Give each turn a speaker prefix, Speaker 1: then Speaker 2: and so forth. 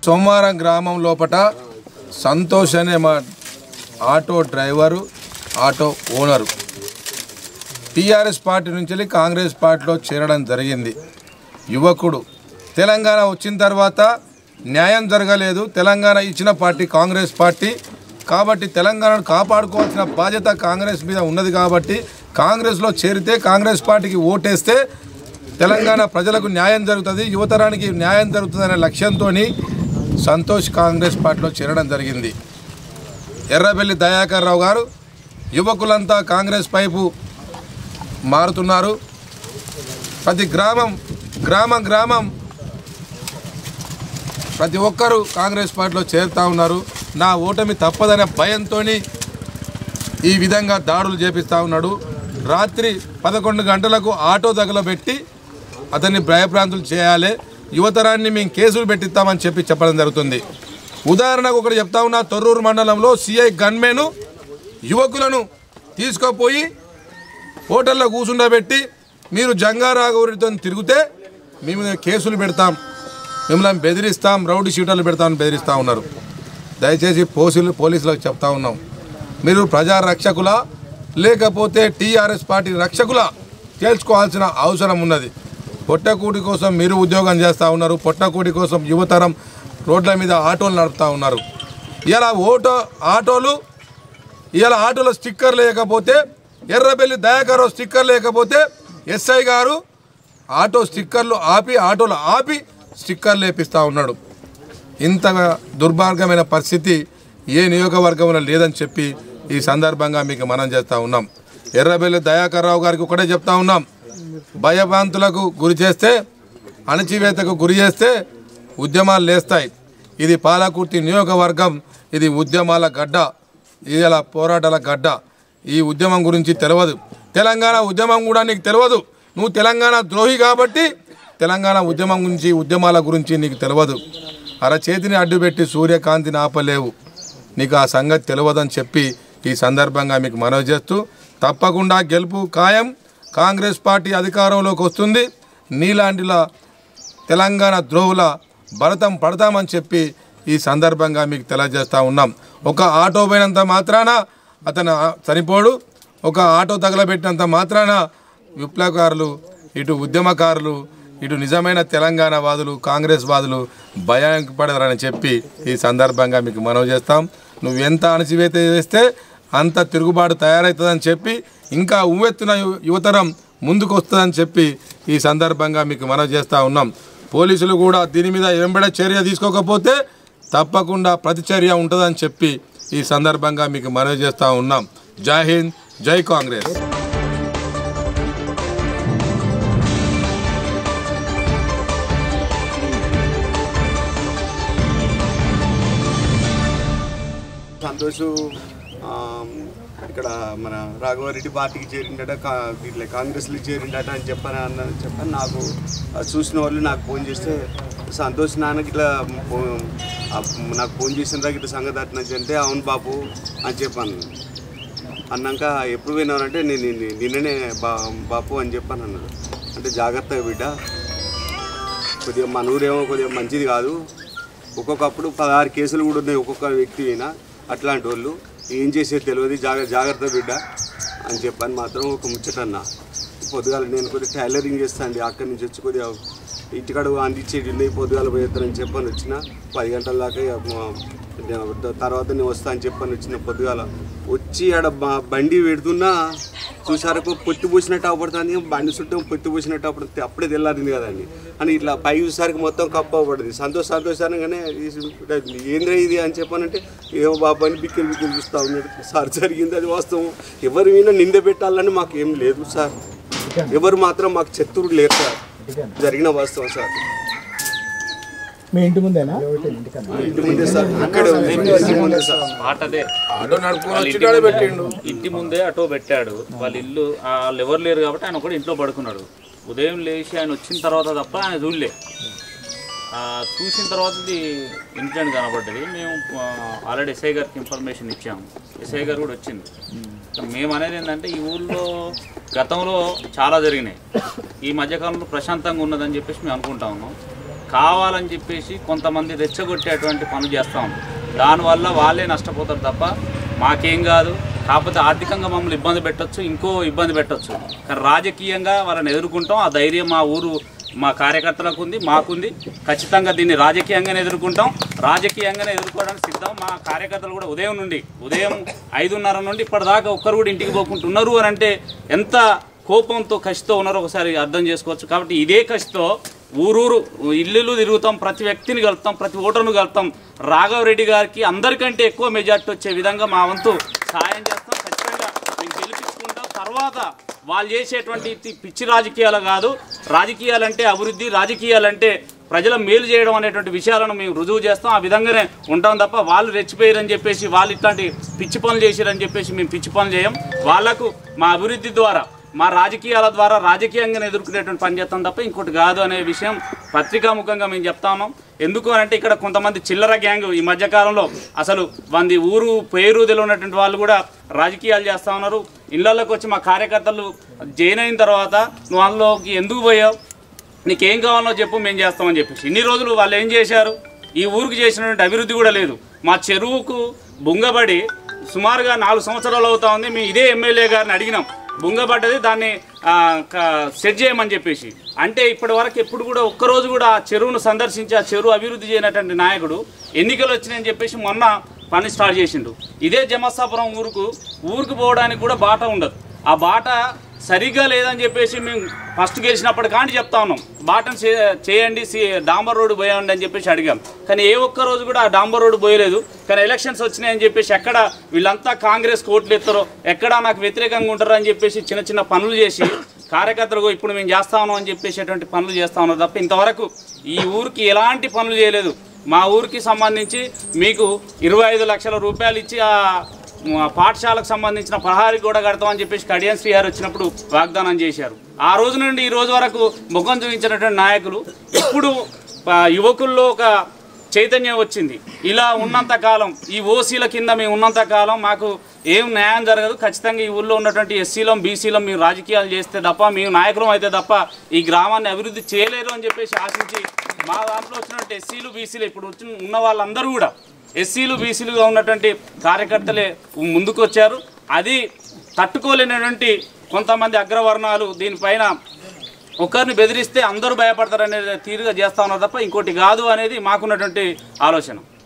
Speaker 1: సోమవారం గ్రామం లోపట సంతోష్ అనే మా auto driver auto owner TRS party నుంచి వెళ్ళి కాంగ్రెస్ పార్టీలో చేరడం జరిగింది యువకుడు తెలంగాణ వచ్చిన తర్వాత న్యాయం జరగలేదు తెలంగాణ ఇచ్చిన పార్టీ కాంగ్రెస్ పార్టీ కాబట్టి తెలంగాణను కాపాడుకోవాల్సిన బాధ్యత కాంగ్రెస్ మీద ఉన్నది కాబట్టి కాంగ్రెస్లో చేరితే కాంగ్రెస్ పార్టీకి ఓటేస్తే తెలంగాణ ప్రజలకు న్యాయం జరుగుతుంది యువతరానికి న్యాయం జరుగుతుందనే లక్ష్యంతో సంతోష్ కాంగ్రెస్ పార్టీలో చేరడం జరిగింది ఎర్రబెల్లి దయాకర్ రావు గారు యువకులంతా కాంగ్రెస్ వైపు మారుతున్నారు ప్రతి గ్రామం గ్రామం గ్రామం ప్రతి ఒక్కరూ కాంగ్రెస్ పార్టీలో చేరుతా ఉన్నారు నా ఓటమి తప్పదనే భయంతో ఈ విధంగా దాడులు చేపిస్తూ ఉన్నాడు రాత్రి పదకొండు గంటలకు ఆటో తగలబెట్టి అతన్ని భయభ్రాంతులు చేయాలి యువతరాన్ని మేము కేసులు పెట్టిస్తామని చెప్పి చెప్పడం జరుగుతుంది ఉదాహరణకు ఒకటి చెప్తా ఉన్నా తొర్రూరు మండలంలో సిఐ గన్మెను యువకులను తీసుకుపోయి హోటల్లో కూర్చుండబెట్టి మీరు జంగారాఘవరితో తిరిగితే మేము కేసులు పెడతాం మిమ్మల్ని బెదిరిస్తాం రౌడీ షీటర్లు పెడతామని బెదిరిస్తూ ఉన్నారు దయచేసి పోలీసులు పోలీసులకు చెప్తా ఉన్నాం మీరు ప్రజా రక్షకులా లేకపోతే టీఆర్ఎస్ పార్టీ రక్షకులా తేల్చుకోవాల్సిన అవసరం ఉన్నది పొట్టకూటి కోసం మీరు ఉద్యోగం చేస్తూ ఉన్నారు పొట్టకూటి కోసం యువతరం రోడ్ల మీద ఆటోలు నడుపుతూ ఉన్నారు ఇలా ఓటో ఆటోలు ఇలా ఆటోలో స్టిక్కర్ లేకపోతే ఎర్రబెల్లి దయాకర్ స్టిక్కర్ లేకపోతే ఎస్ఐ గారు ఆటో స్టిక్కర్లు ఆపి ఆటోలు ఆపి స్టిక్కర్లు లేపిస్తూ ఉన్నాడు ఇంత దుర్మార్గమైన పరిస్థితి ఏ నియోజకవర్గంలో లేదని చెప్పి ఈ సందర్భంగా మీకు మనం చేస్తూ ఉన్నాం ఎర్రబెల్లి దయాకర్ రావు గారికి ఒకటే చెప్తా ఉన్నాం భయభ్రాంతులకు గురి చేస్తే అణచివేతకు గురి చేస్తే ఉద్యమాలు లేస్తాయి ఇది పాలకుర్తి నియోజకవర్గం ఇది ఉద్యమాల గడ్డ ఇలా పోరాటాల గడ్డ ఈ ఉద్యమం గురించి తెలియదు తెలంగాణ ఉద్యమం కూడా నీకు తెలియదు నువ్వు తెలంగాణ ద్రోహి కాబట్టి తెలంగాణ ఉద్యమం గురించి ఉద్యమాల గురించి నీకు తెలియదు అరచేతిని అడ్డుపెట్టి సూర్యకాంతిని ఆపలేవు నీకు ఆ సంగతి తెలియదని చెప్పి ఈ సందర్భంగా మీకు మనవి చేస్తూ తప్పకుండా గెలుపు ఖాయం కాంగ్రెస్ పార్టీ అధికారంలోకి వస్తుంది నీలాంటిలా తెలంగాణ ద్రోహుల భరతం పడతామని చెప్పి ఈ సందర్భంగా మీకు తెలియజేస్తూ ఉన్నాం ఒక ఆటో పోయినంత మాత్రాన అతను ఆ- చనిపోడు ఒక ఆటో తగలబెట్టినంత మాత్రాన విప్లవకారులు ఇటు ఉద్యమకారులు ఇటు నిజమైన తెలంగాణ వాదులు కాంగ్రెస్ వాదులు భయానికి పడరని చెప్పి ఈ సందర్భంగా మీకు మనవి చేస్తాం నువ్వు ఎంత అణచివేత చేస్తే అంత తిరుగుబాటు తయారవుతుందని చెప్పి ఇంకా ఉవ్వెత్తున యు- యువతరం ముందుకు వస్తుందని చెప్పి ఈ సందర్భంగా మీకు మనవి చేస్తూ ఉన్నాం పోలీసులు కూడా దీని మీద వెంబడే చర్య తీసుకోకపోతే తప్పకుండా ప్రతిచర్య ఉంటుందని చెప్పి ఈ సందర్భంగా మీకు మనవి చేస్తూ ఉన్నాం జై హింద్ జై కాంగ్రెస్
Speaker 2: సంతోష్ ఆ, ఇక్కడ మన రాఘవారెడ్డి పార్టీకి చేరిండట కా ఇట్లా కాంగ్రెస్లో చేరిండట అని చెప్పని అన్న చెప్పని నాకు ఆ, చూసిన వాళ్ళు నాకు ఫోన్ చేస్తే సంతోష్ నాన్నకి ఇట్లా ఫో- ఆ, నాకు ఫోన్ చేసిన దాకా ఇట్లా సంగతి అట్లా అంటే అవును బాపు అని చెప్పాను అన్నాక ఎప్పుడు విన్నానంటే నేను నిన్న- నిన్ననే బా బాపు అని చెప్పాను అన్నాడు అంటే జాగ్రత్తగా బిడ్డ కొద్దిగా మన ఊరేమో కొద్దిగా మంచిది కాదు ఒక్కొక్కప్పుడు పదహారు కేసులు కూడా ఉన్నాయి ఒక్కొక్క వ్యక్తి అయినా అట్లాంటి వాళ్ళు ఏం చేసేది తెలియదు జాగ్ర జాగ్రత్త బిడ్డ అని చెప్పని మాత్రం ఒక ముచ్చటన్న పొద్దుగాల నేను కొద్దిగా టైలరింగ్ చేస్తాను అక్కడి నుంచి వచ్చి కొద్దిగా ఇంటికాడ అందించేది ఉన్నాయి పొద్దుగాల పోయేస్తానని చెప్పని వచ్చిన పది గంటల దాకా ఇక మా- తర్వాత నేను వస్తా అని చెప్పని వచ్చిన పొద్దుగాల వచ్చి ఆడ బ- బండి పెడుతున్నా చూసారకు పొత్తి పూసినట్టు అవపడుతుంది బండి చుట్టూ పొత్తి పూసినట్టు అప్పుడు అప్పుడే తెల్లారింది కదండి అని ఇట్లా పై చూసారికి మొత్తం కప్పు అవ్వబడింది సంతోష సంతోషంగానే ఏంద్ర ఇది అని చెప్పానంటే ఏమో బాబు అని బిక్కిలు బిక్కిలు చూస్తా ఉన్నాడు సార్ జరిగింది అది వాస్తవం ఎవరి మీద నింద పెట్టాలని మాకు ఏం లేదు సార్ ఎవరు మాత్రం మాకు శత్రువులు లేరు సార్ జరిగిన వాస్తవం సార్
Speaker 3: మీ ఇంటి ముందేనా
Speaker 2: ఇంటి ముందే సార్ అక్కడే ఉంది ఇంటి ముందే సార్
Speaker 4: ఆటదే
Speaker 1: ఆటో నడుపుకొని
Speaker 4: వాళ్ళ
Speaker 1: వచ్చి
Speaker 4: ఇంటి
Speaker 1: కాడ
Speaker 4: ముందే-
Speaker 1: పెట్టిండు
Speaker 4: ఇంటి ముందే ఆటో పెట్టాడు వాళ్ళ ఇల్లు ఆ వాళ్ళు ఎవరు లేరు కాబట్టి ఆయన కూడా ఇంట్లో పడుకున్నాడు ఉదయం లేచి ఆయన వచ్చిన తర్వాత తప్ప ఆయన చూడలే ఆ, చూసిన తర్వాత ఇది ఇన్సిడెంట్ కనబడ్డది మేము ఆల్రెడీ ఎస్ఐ గారికి ఇన్ఫర్మేషన్ ఇచ్చాము ఎస్ఐ గారు కూడా వచ్చింది మేము అనేది ఏంటంటే ఈ ఊళ్ళో గతంలో చాలా జరిగినాయి ఈ మధ్యకాలంలో ప్రశాంతంగా ఉన్నదని చెప్పేసి మేము అనుకుంటా ఉన్నాం కావాలని చెప్పేసి కొంతమంది రెచ్చగొట్టేటువంటి పనులు చేస్తూ ఉంటారు దానివల్ల వాళ్ళే నష్టపోతారు తప్ప మాకేం కాదు కాకపోతే ఆర్థికంగా మమ్మల్ని ఇబ్బంది పెట్టొచ్చు ఇంకో ఇబ్బంది పెట్టొచ్చు కానీ రాజకీయంగా వాళ్ళని ఎదుర్కొంటాం ఆ ధైర్యం మా ఊరు మా కార్యకర్తలకు ఉంది మాకుంది ఖచ్చితంగా దీన్ని రాజకీయంగానే ఎదుర్కొంటాం రాజకీయంగానే ఎదుర్కోవడానికి సిద్ధం మా కార్యకర్తలు కూడా ఉదయం నుండి ఉదయం ఐదున్నర నుండి ఇప్పటిదాకా ఒక్కరు కూడా ఇంటికి పోకుంటున్నారు అని అంటే ఎంత కోపంతో కసితో ఉన్నారో ఒకసారి అర్థం చేసుకోవచ్చు కాబట్టి ఇదే కసితో ఊరూరు ఇల్లు తిరుగుతాం ప్రతి వ్యక్తిని కలుపుతాం ప్రతి ఓటర్ను కలుపుతాం రాఘవరెడ్డి గారికి అందరికంటే ఎక్కువ మెజార్టీ వచ్చే విధంగా మా వంతు సాయం చేస్తాం ఖచ్చితంగా మేము గెలిపించుకుంటాం తర్వాత వాళ్ళు చేసేటువంటి ఈ పిచ్చి రాజకీయాలు కాదు రాజకీయాలంటే అభివృద్ధి రాజకీయాలంటే ప్రజల మేలు చేయడం అనేటువంటి విషయాలను మేము రుజువు చేస్తాం ఆ విధంగానే ఉంటాం తప్ప వాళ్ళు రెచ్చిపోయారని చెప్పేసి వాళ్ళు ఇట్లాంటి పిచ్చి పనులు చేశారని చెప్పేసి మేము పిచ్చి పనులు చేయం వాళ్లకు మా అభివృద్ధి ద్వారా మా రాజకీయాల ద్వారా రాజకీయంగా ఎదుర్కొనేటువంటి పని చేస్తాం తప్ప ఇంకోటి కాదు అనే విషయం పత్రికాముఖంగా మేము చెప్తా ఉన్నాం ఎందుకు అని అంటే ఇక్కడ కొంతమంది చిల్లర గ్యాంగ్ ఈ మధ్యకాలంలో అసలు వంది ఊరు పేరు తెలియనటువంటి వాళ్ళు కూడా రాజకీయాలు చేస్తూ ఉన్నారు ఇళ్లలోకి వచ్చి మా కార్యకర్తలు జైన్ అయిన తర్వాత నువ్వు అందులోకి ఎందుకు పోయావు నీకేం కావాలో చెప్పు మేము చేస్తామని చెప్పేసి ఇన్ని రోజులు వాళ్ళు ఏం చేశారు ఈ ఊరికి చేసినటువంటి అభివృద్ధి కూడా లేదు మా చెరువుకు బుంగబడి సుమారుగా నాలుగు సంవత్సరాలు అవుతా ఉంది మేము ఇదే ఎమ్మెల్యే గారిని అడిగినాం బుంగబడ్డది దాన్ని ఆ, క- సెట్ చేయమని చెప్పేసి అంటే ఇప్పటి వరకు ఎప్పుడు కూడా ఒక్కరోజు కూడా ఆ చెరువును సందర్శించి ఆ చెరువు అభివృద్ధి చేయనటువంటి నాయకుడు ఎన్నికలు వచ్చినాయని చెప్పేసి మొన్న పని స్టార్ట్ చేసిండు ఇదే జమస్తాపురం ఊరుకు ఊరికి పోవడానికి కూడా బాట ఉండదు ఆ బాట సరిగ్గా లేదని చెప్పేసి మేము ఫస్ట్ గెలిచినప్పటి కానీ చెప్తా ఉన్నాం బాటను చే- చేయండి సి- డాంబర్ రోడ్డు పోయండి అని చెప్పేసి అడిగాం కానీ ఏ ఒక్క రోజు కూడా ఆ డాంబర్ రోడ్డు పోయలేదు కానీ ఎలక్షన్స్ వచ్చినాయని చెప్పేసి ఎక్కడ వీళ్ళంతా కాంగ్రెస్ కోట్లు ఎత్తారో ఎక్కడ నాకు వ్యతిరేకంగా ఉంటారో అని చెప్పేసి చిన్న చిన్న పనులు చేసి కార్యకర్తలు ఇప్పుడు మేము చేస్తా ఉన్నాం అని చెప్పేసేటువంటి పనులు చేస్తా ఉన్నారు తప్ప ఇంతవరకు ఈ ఊరికి ఎలాంటి పనులు చేయలేదు మా ఊరికి సంబంధించి మీకు ఇరవై ఐదు లక్షల రూపాయలు ఇచ్చి ఆ మా పాఠశాలకు సంబంధించిన ప్రహారీ కూడా కడతామని చెప్పేసి కడియం శ్రీ గారు వచ్చినప్పుడు వాగ్దానం చేశారు ఆ రోజు నుండి ఈ రోజు వరకు ముఖం చూపించినటువంటి నాయకులు ఇప్పుడు ఆ, యువకుల్లో ఒక చైతన్యం వచ్చింది ఇలా ఉన్నంత కాలం ఈ ఓసీల కింద మేము ఉన్నంత కాలం మాకు ఏం న్యాయం జరగదు ఖచ్చితంగా ఈ ఊళ్ళో ఉన్నటువంటి ఎస్సీలం బీసీలం మేము రాజకీయాలు చేస్తే తప్ప మేము నాయకులం అయితే తప్ప ఈ గ్రామాన్ని అభివృద్ధి చేయలేరు అని చెప్పేసి ఆశించి మా దాంట్లో వచ్చినటువంటి ఎస్సీలు బీసీలు ఇప్పుడు వచ్చిన ఉన్న వాళ్ళందరూ కూడా ఎస్సీలు బీసీలుగా ఉన్నటువంటి కార్యకర్తలే ముందుకు వచ్చారు అది తట్టుకోలేనటువంటి కొంతమంది అగ్రవర్ణాలు దీనిపైన ఒకరిని బెదిరిస్తే అందరూ భయపడతారనే తీరుగా చేస్తా ఉన్నారు తప్ప ఇంకోటి కాదు అనేది మాకున్నటువంటి ఆలోచన